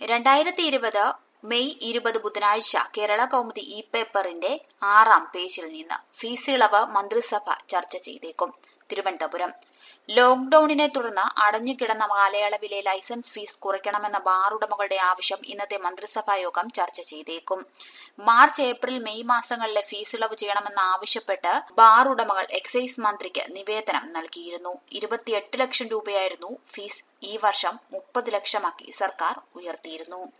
രണ്ടായിരത്തി ഇരുപത് മെയ് ഇരുപത് ബുധനാഴ്ച കേരള കൗമുദി ഇ പേപ്പറിന്റെ ആറാം പേജിൽ നിന്ന് ഫീസ് ഇളവ് മന്ത്രിസഭ ചർച്ച ചെയ്തേക്കും തിരുവനന്തപുരം ലോക്ഡൌണിനെ തുടർന്ന് അടഞ്ഞുകിടന്ന കാലയളവിലെ ലൈസൻസ് ഫീസ് കുറയ്ക്കണമെന്ന ബാർ ഉടമകളുടെ ആവശ്യം ഇന്നത്തെ മന്ത്രിസഭാ യോഗം ചർച്ച ചെയ്തേക്കും മാർച്ച് ഏപ്രിൽ മെയ് മാസങ്ങളിലെ ഫീസ് ഇളവ് ചെയ്യണമെന്ന് ആവശ്യപ്പെട്ട് ബാർ ഉടമകൾ എക്സൈസ് മന്ത്രിക്ക് നിവേദനം നൽകിയിരുന്നു ഇരുപത്തിയെട്ട് ലക്ഷം രൂപയായിരുന്നു ഫീസ് ഈ വർഷം മുപ്പത് ലക്ഷമാക്കി സർക്കാർ ഉയർത്തിയിരുന്നു